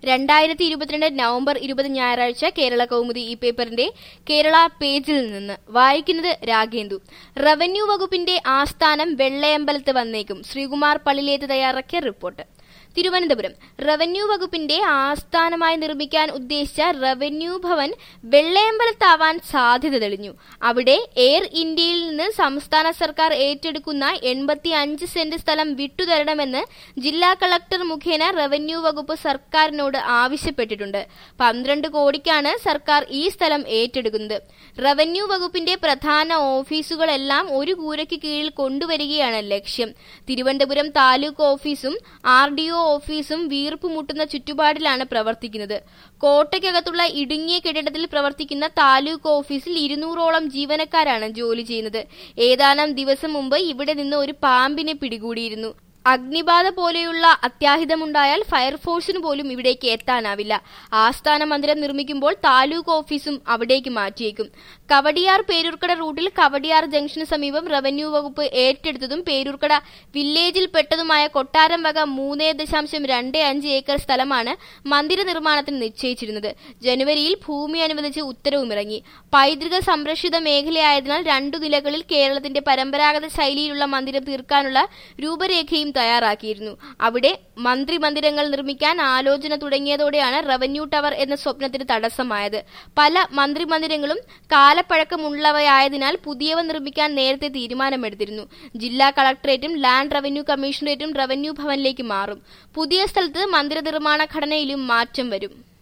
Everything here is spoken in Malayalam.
രണ്ടായിരത്തി ഇരുപത്തിരണ്ട് നവംബർ ഇരുപത് ഞായറാഴ്ച കേരള കൗമുദി ഈ പേപ്പറിന്റെ കേരള പേജിൽ നിന്ന് വായിക്കുന്നത് രാഗേന്ദു റവന്യൂ വകുപ്പിന്റെ ആസ്ഥാനം വെള്ളയമ്പലത്ത് വന്നേക്കും ശ്രീകുമാർ പള്ളിലേത്ത് തയ്യാറാക്കിയ റിപ്പോർട്ട് തിരുവനന്തപുരം റവന്യൂ വകുപ്പിന്റെ ആസ്ഥാനമായി നിർമ്മിക്കാൻ ഉദ്ദേശിച്ച റവന്യൂ ഭവൻ വെള്ളയമ്പലത്താവാൻ സാധ്യത തെളിഞ്ഞു അവിടെ എയർ ഇന്ത്യയിൽ നിന്ന് സംസ്ഥാന സർക്കാർ ഏറ്റെടുക്കുന്ന എൺപത്തി അഞ്ച് സെന്റ് സ്ഥലം വിട്ടുതരണമെന്ന് ജില്ലാ കളക്ടർ മുഖേന റവന്യൂ വകുപ്പ് സർക്കാരിനോട് ആവശ്യപ്പെട്ടിട്ടുണ്ട് പന്ത്രണ്ട് കോടിക്കാണ് സർക്കാർ ഈ സ്ഥലം ഏറ്റെടുക്കുന്നത് റവന്യൂ വകുപ്പിന്റെ പ്രധാന ഓഫീസുകളെല്ലാം ഒരു കൂരയ്ക്ക് കീഴിൽ കൊണ്ടുവരികയാണ് ലക്ഷ്യം തിരുവനന്തപുരം താലൂക്ക് ഓഫീസും ആർ ഡി ഒ ഓഫീസും വീർപ്പുമുട്ടുന്ന ചുറ്റുപാടിലാണ് പ്രവർത്തിക്കുന്നത് കോട്ടയ്ക്കകത്തുള്ള ഇടുങ്ങിയ കെട്ടിടത്തിൽ പ്രവർത്തിക്കുന്ന താലൂക്ക് ഓഫീസിൽ ഇരുന്നൂറോളം ജീവനക്കാരാണ് ജോലി ചെയ്യുന്നത് ഏതാനും ദിവസം മുമ്പ് ഇവിടെ നിന്ന് ഒരു പാമ്പിനെ പിടികൂടിയിരുന്നു അഗ്നിബാധ പോലെയുള്ള അത്യാഹിതമുണ്ടായാൽ ഫയർഫോഴ്സിന് പോലും ഇവിടേക്ക് എത്താനാവില്ല ആസ്ഥാന മന്ദിരം നിർമ്മിക്കുമ്പോൾ താലൂക്ക് ഓഫീസും അവിടേക്ക് മാറ്റിയേക്കും കവടിയാർ പേരൂർക്കട റൂട്ടിൽ കവടിയാർ ജംഗ്ഷന് സമീപം റവന്യൂ വകുപ്പ് ഏറ്റെടുത്തതും പേരൂർക്കട വില്ലേജിൽ പെട്ടതുമായ കൊട്ടാരം വക മൂന്ന് ദശാംശം രണ്ട് അഞ്ച് ഏക്കർ സ്ഥലമാണ് മന്ദിര നിർമ്മാണത്തിന് നിശ്ചയിച്ചിരുന്നത് ജനുവരിയിൽ ഭൂമി അനുവദിച്ച് ഉത്തരവുമിറങ്ങി പൈതൃക സംരക്ഷിത മേഖലയായതിനാൽ രണ്ടു നിലകളിൽ കേരളത്തിന്റെ പരമ്പരാഗത ശൈലിയിലുള്ള മന്ദിരം തീർക്കാനുള്ള രൂപരേഖയും തയ്യാറാക്കിയിരുന്നു അവിടെ മന്ത്രി മന്ദിരങ്ങൾ നിർമ്മിക്കാൻ ആലോചന തുടങ്ങിയതോടെയാണ് റവന്യൂ ടവർ എന്ന സ്വപ്നത്തിന് തടസ്സമായത് പല മന്ത്രി മന്ദിരങ്ങളും കാലപ്പഴക്കമുള്ളവയായതിനാൽ പുതിയവ നിർമ്മിക്കാൻ നേരത്തെ തീരുമാനമെടുത്തിരുന്നു ജില്ലാ കളക്ടറേറ്റും ലാൻഡ് റവന്യൂ കമ്മീഷണറേറ്റും റവന്യൂ ഭവനിലേക്ക് മാറും പുതിയ സ്ഥലത്ത് മന്ദിര നിർമ്മാണ ഘടനയിലും മാറ്റം വരും